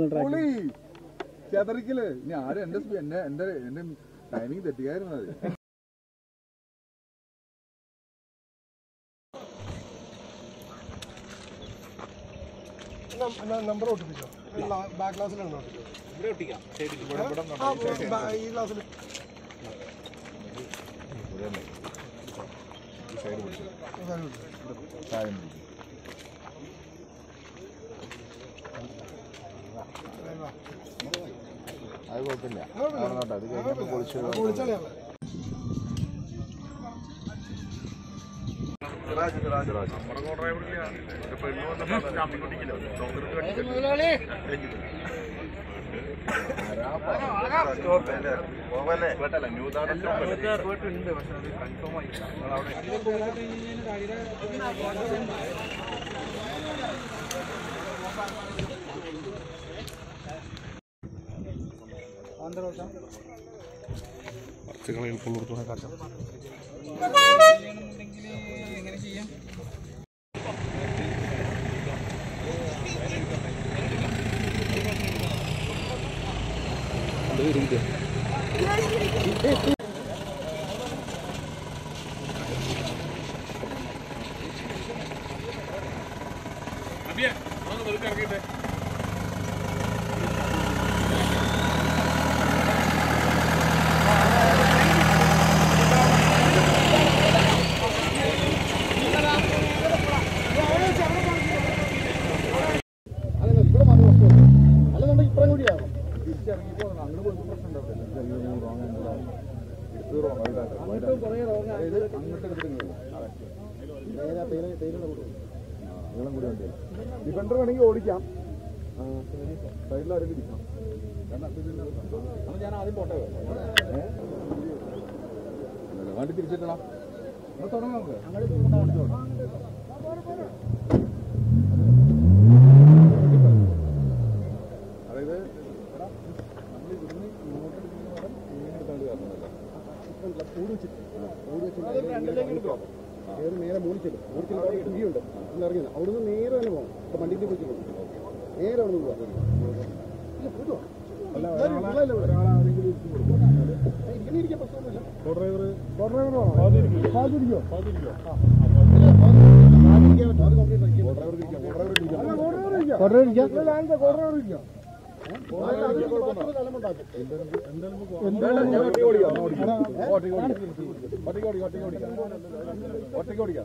പൊളി ചെതറിക്കല് ഇനി ആരും എന്റെ സ്പീ- എന്നെ എന്റെ എന്റെ ടൈമിങ് തെറ്റിക്കായിരുന്നു അത് നമ്പർ ഒട്ടിപ്പിച്ചോ ബാക്ക് ക്ലാസ്സിലുണ്ടോ ഒട്ടിച്ചോ ആ, ബാ- ഈ ക്ലാസ്സിൽ അത് കുഴപ്പമില്ല കാണുന്നോട്ടെ അത് കഴിഞ്ഞപ്പോ പൊളിച്ചു വിളിച്ചാലേ ഡിഫൻഡർ വേണമെങ്കിൽ ഓടിക്കാം സൈഡിൽ ആരെങ്കിലും ഇരിക്കണം ഞാൻ ആദ്യം പോട്ടെ വണ്ടി തിരിച്ചിട്ടടാ തുടങ്ങാം നമുക്ക് അതായത് നമ്മൾ ഇവിടുന്ന് ഇങ്ങോട്ട് എടുക്കുന്ന പകരം ഇങ്ങനെ എടുത്താണ്ട് കയറുന്നതല്ല കയറി നേരെ മൂളിച്ചിട്ട് മൂളിച്ചിട്ട് കുഴിയുണ്ട് അതിൽ ഇറങ്ങിയത് അവിടുന്ന് നേരെ തന്നെ പോകണം ഇപ്പൊ വണ്ടിക്ക് പോയി നേരെ അവിടെ നിന്ന് പോവാം അല്ല ഒരാളെ ഒരാളാരെങ്കിലും ഇരുത്തി കൊടുക്കും ഇങ്ങനെ ഇരിക്കാൻ പ്രശ്നമൊന്നുമില്ല കോ ഡ്രൈവർ കോ ഡ്രൈവർ സാധിക്കോ സാധിക്കോ അത് കംപ്ലീറ്റ് ആക്കി കോ ഡ്രൈവർ ഇരിക്കാം കോ ഡ്രൈവർ ഇരിക്കാം കോർണർ ഇരിക്കാം ഞാൻ ഒറ്റയ്ക്ക് ഓടിക്കാം എന്നാ ഓടിക്കാം. ഒറ്റയ്ക്ക് ഓടിക്കാം. ഒറ്റയ്ക്ക് ഓടിക്കാം, ഒറ്റയ്ക്ക് ഓടിക്കാം. ഒറ്റയ്ക്ക് ഓടിക്കാം.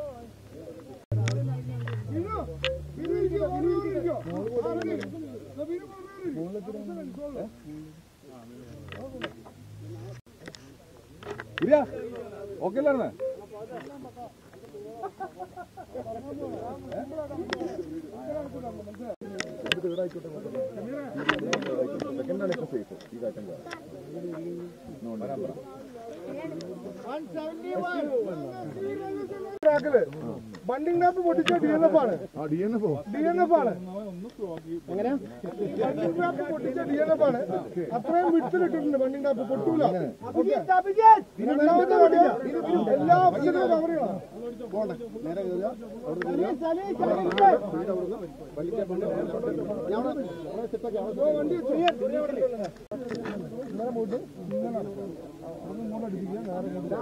ഇരിയാ. ഓക്കേ അല്ലായിരുന്നേ? ഇത് തേർഡായിക്കോട്ടെ സെക്കൻഡാണ് ഇപ്പൊ സേഫ് ഈ കാറ്റം വരാൻ പറ ബണ്ടിങ് ടാപ്പ് പൊട്ടിച്ച ഡി എൻ എഫ് ആണ് ആ D N F D N F ആണ് ബണ്ടിങ് ടാപ്പ് പൊട്ടിച്ച ഡി എൻ എഫ് ആണ് അത്രയും വിട്ടിലിട്ടിട്ടുണ്ട് ബണ്ടിങ് ടാപ്പ് പൊട്ടൂല രണ്ടാമത്തെ വണ്ടിയാ. എല്ലാ ഓപ്ഷനും കവർ ചെയ്യണം നേരെ കയറുക അവിടെ കയറുക വലിക്കാൻ കൊണ്ട് ഞാൻ അവിടെ അവിടെ സെറ്റാക്കി അവിടെ വണ്ടി ഇങ്ങനെ പോയിട്ട് ഇങ്ങനെ നടക്കും. അവിടുന്ന് ഇങ്ങോട്ട് അടിപ്പിക്കുക, നേരെ ഇങ്ങോട്ട്.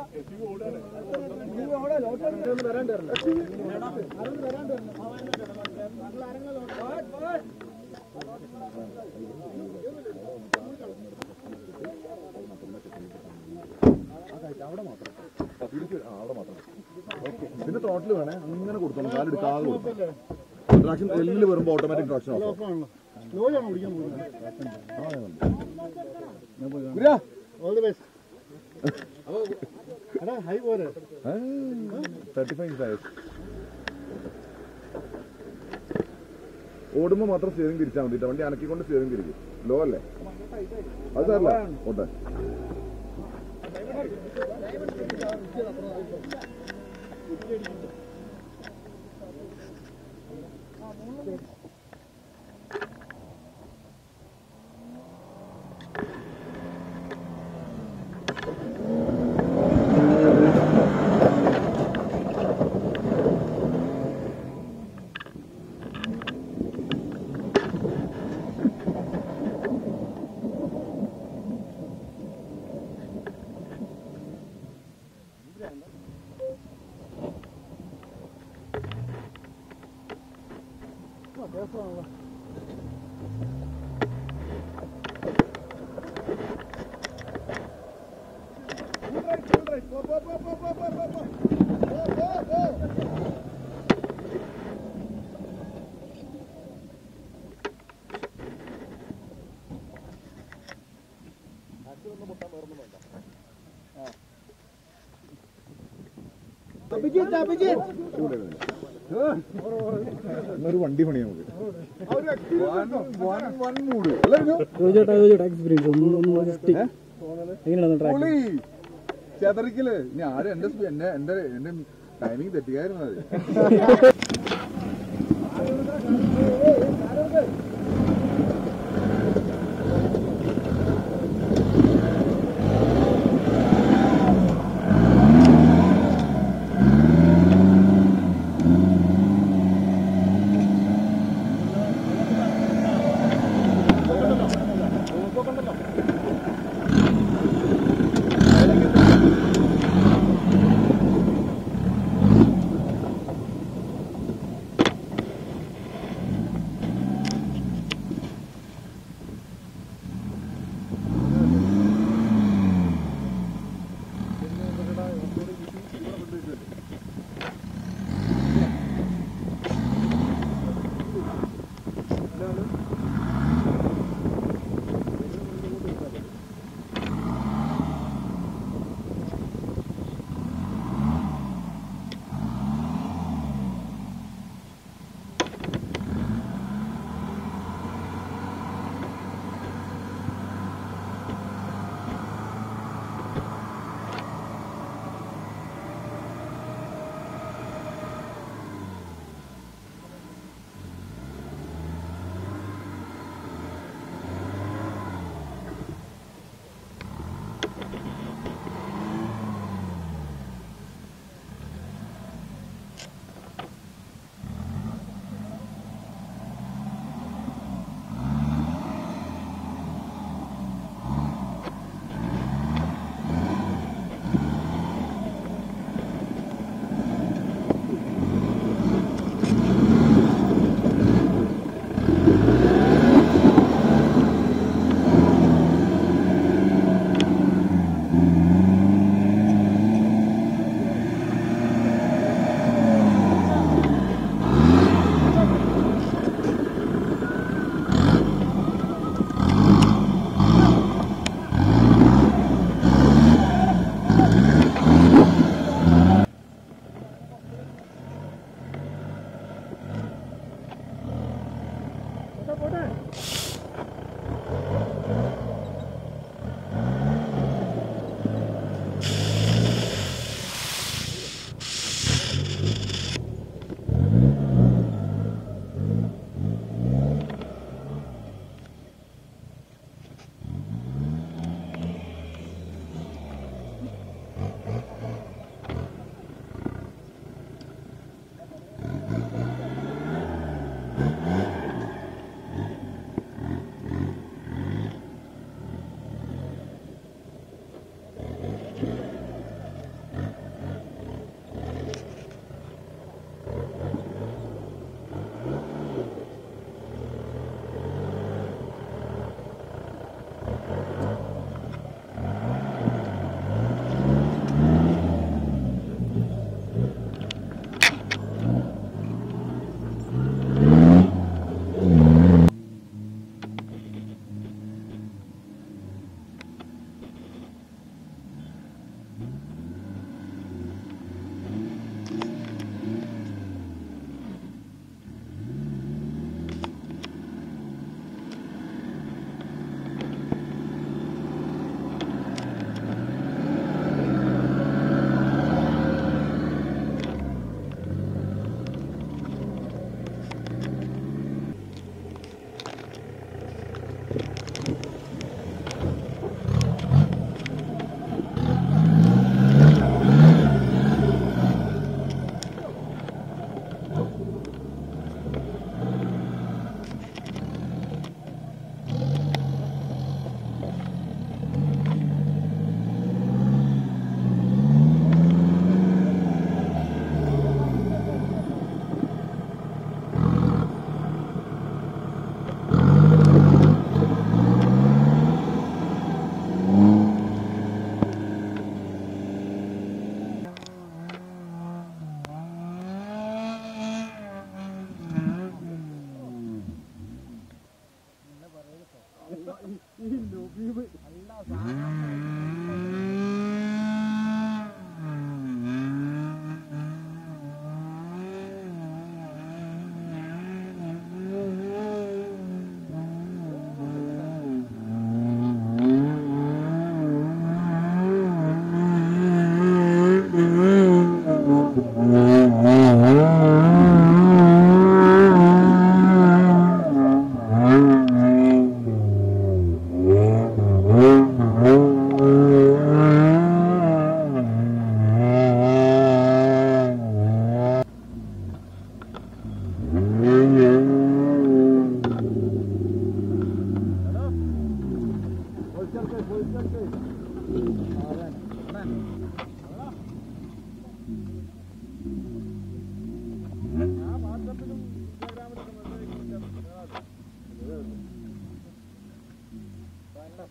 ഇത് അവിടെ ലോട്ടറി ഒന്ന് വരാണ്ട് വരണം. അതൊന്ന് വരാണ്ട് വരണം. ആ അവിടെ മാത്രം പിന്നെ ടോട്ടൽ വേണേ അങ്ങനെ കൊടുത്തോളൂ കാലെടുക്കാതെ കൊടുക്കും ട്രാക്ഷൻ എല്ലിൽ വരുമ്പോൾ ഓട്ടോമാറ്റിക് ട്രാക്ഷൻ ഓഫ് സ്ലോയാണ് ഓടിക്കാൻ പോകുന്നത് ഓൾ ദി ബെസ്റ്റ് എടാ ഹൈ പോരെ തേർട്ടി ഫൈവ് സൈസ് ഓടുമ്പോൾ മാത്രം സ്റ്റിയറിംഗ് തിരിച്ചാൽ മതി ട്ടോ. വണ്ടി അനക്കിക്കൊണ്ട് സ്റ്റിയറിംഗ് തിരിക്കും ലോ അല്ലേ അത് സാറല്ല ഓട്ടെ എന്നൊരു വണ്ടി പണി നമുക്ക് വൻ- വൻ മൂട് അല്ലേ വിനു? ചേട്ടാ ചേട്ടാ എക്സ്പീരിയൻസ് ഒന്ന് ഒന്ന് ജസ്റ്റ് എങ്ങനെയാണ് ട്രാക്ക് പൊളി ചെതറിക്കല് ഇനി ആരും എന്റെ സ്പീ- എന്നെ എന്റെ എന്റെ ടൈമിങ് തെറ്റിക്കായിരുന്നു അത്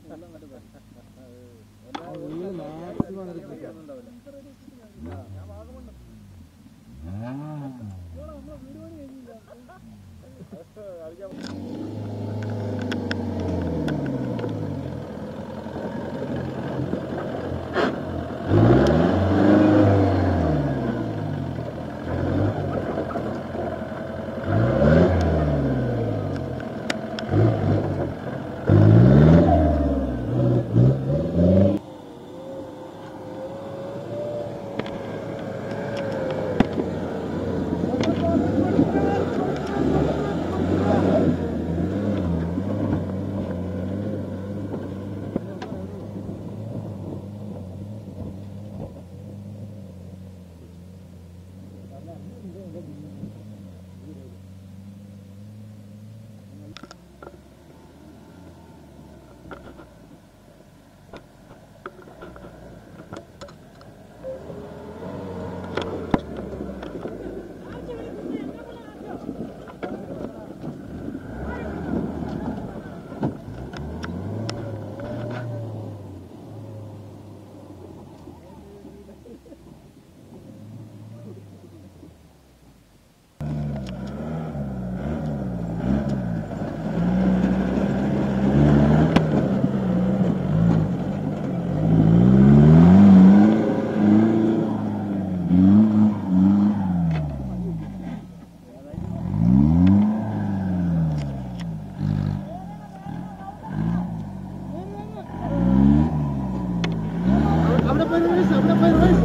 അവിടെ പോയി റിവേഴ്സ് അവിടെ പോയി റിവേഴ്സ്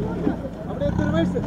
അവിടെ എത്തി റിവേഴ്സ്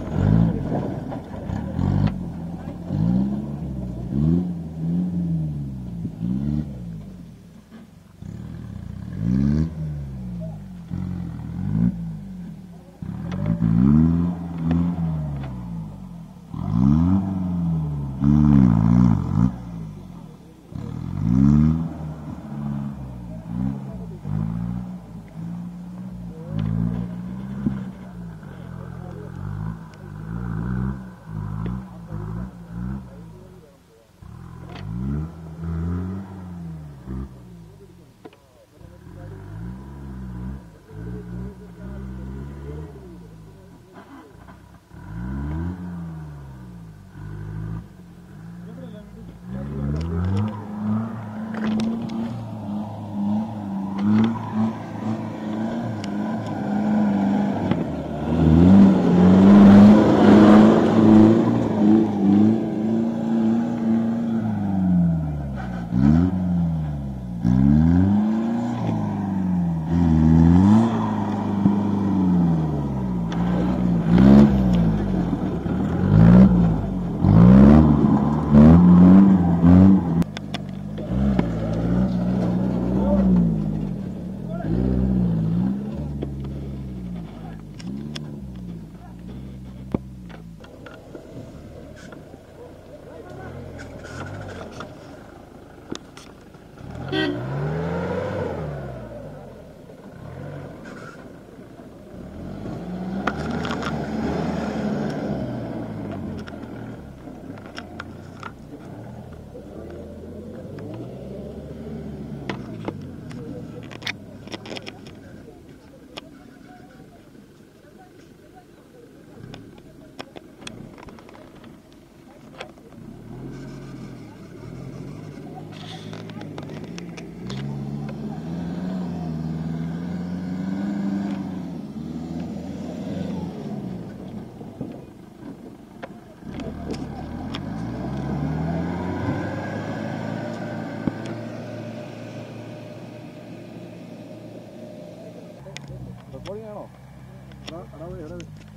റെക്കോർഡിംഗ് ആണോ എടാ, എടാ, എടാ,